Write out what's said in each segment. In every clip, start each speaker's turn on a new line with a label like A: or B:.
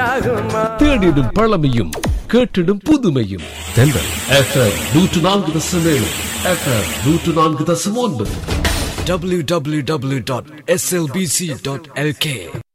A: உண்டாகுமா
B: தேடிடும் பழமையும் கேட்டிடும் புதுமையும் தென்றல் எஃப்எம் நூற்று நான்கு தசம் ஏழு எஃப்எம் நூற்று நான்கு தசம் ஒன்பது
C: www.slbc.lk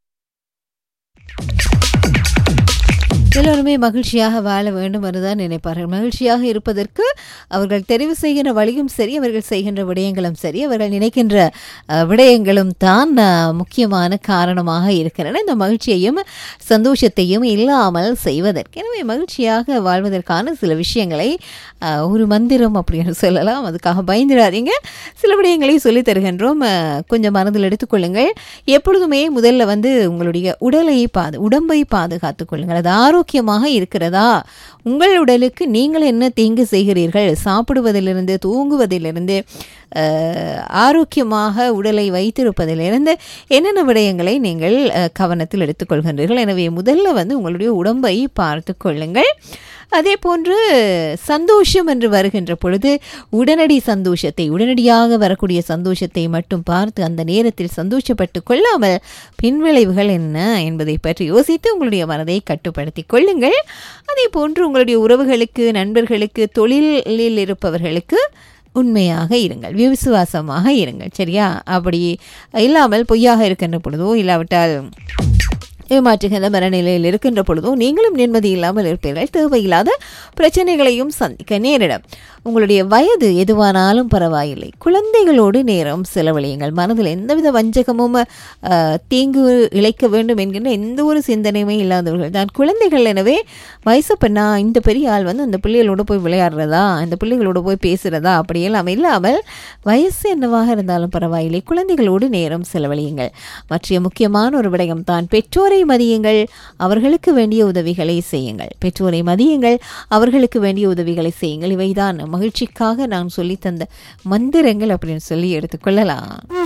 D: எல்லோருமே மகிழ்ச்சியாக வாழ வேண்டும் என்றுதான் நினைப்பார்கள் மகிழ்ச்சியாக இருப்பதற்கு அவர்கள் தெரிவு செய்கின்ற வழியும் சரி அவர்கள் செய்கின்ற விடயங்களும் சரி அவர்கள் நினைக்கின்ற அஹ், விடயங்களும் தான் அஹ், முக்கியமான காரணமாக இருக்கின்றன இந்த மகிழ்ச்சியையும் சந்தோஷத்தையும் இல்லாமல் செய்வதற்கு எனவே மகிழ்ச்சியாக வாழ்வதற்கான சில விஷயங்களை அஹ், ஒரு மந்திரம் அப்படின்னு சொல்லலாம் அதுக்காக பயந்துடாதீங்க சில விடயங்களை சொல்லித் தருகின்றோம் அஹ், கொஞ்சம் மனதில் எடுத்துக்கொள்ளுங்கள் எப்பொழுதுமே முதல்ல வந்து உங்களுடைய உடலை பாது உடம்பை பாதுகாத்துக் கொள்ளுங்கள் அது ஆரோக்கியமாக இருக்கிறதா உங்கள் உடலுக்கு நீங்கள் என்ன தீங்கு செய்கிறீர்கள் சாப்பிடுவதிலிருந்து தூங்குவதிலிருந்து அஹ், ஆரோக்கியமாக உடலை வைத்திருப்பதிலிருந்து என்னென்ன விடயங்களை நீங்கள் அஹ், கவனத்தில் எடுத்துக்கொள்கின்றீர்கள் எனவே முதல்ல வந்து உங்களுடைய உடம்பை பார்த்து கொள்ளுங்கள் அதே போன்று சந்தோஷம் என்று வருகின்ற பொழுது உடனடி சந்தோஷத்தை உடனடியாக வரக்கூடிய சந்தோஷத்தை மட்டும் பார்த்து அந்த நேரத்தில் சந்தோஷப்பட்டு கொள்ளாமல் பின்விளைவுகள் என்ன என்பதை பற்றி யோசித்து உங்களுடைய மனதை கட்டுப்படுத்திக் கொள்ளுங்கள் அதே போன்று உங்களுடைய உறவுகளுக்கு நண்பர்களுக்கு தொழிலில் இருப்பவர்களுக்கு உண்மையாக இருங்கள் விசுவாசமாக இருங்கள் சரியா அப்படி இல்லாமல் பொய்யாக இருக்கின்ற பொழுதோ இல்லாவிட்டால் ஏமாற்றுகின்ற மனநிலையில் இருக்கின்ற பொழுதோ நீங்களும் நிம்மதி இல்லாமல் இருப்பீர்கள் தேவையில்லாத பிரச்சனைகளையும் சந்திக்க நேரிடும் உங்களுடைய வயது எதுவானாலும் பரவாயில்லை குழந்தைகளோடு நேரம் செலவழியுங்கள் மனதில் எந்தவித வஞ்சகமும் அஹ், தீங்கு இழைக்க வேண்டும் என்கின்ற எந்த ஒரு சிந்தனையுமே இல்லாதவர்கள் தான் குழந்தைகள் எனவே வயசு பெண்ணா இந்த பெரிய ஆள் வந்து அந்த பிள்ளைகளோட போய் விளையாடுறதா இந்த பிள்ளைகளோட போய் பேசுறதா அப்படியெல்லாம் இல்லாமல் வயசு என்னவாக இருந்தாலும் பரவாயில்லை குழந்தைகளோடு நேரம் செலவழியுங்கள் மற்ற முக்கியமான ஒரு விடயம் தான் பெற்றோரை மதியுங்கள் அவர்களுக்கு வேண்டிய உதவிகளை செய்யுங்கள் பெற்றோரை மதியுங்கள் அவர்களுக்கு வேண்டிய உதவிகளை செய்யுங்கள் இவைதான் மகிழ்ச்சிக்காக நான் சொல்லித்தந்த மந்திரங்கள் அப்படின்னு சொல்லி எடுத்துக்கொள்ளலாம்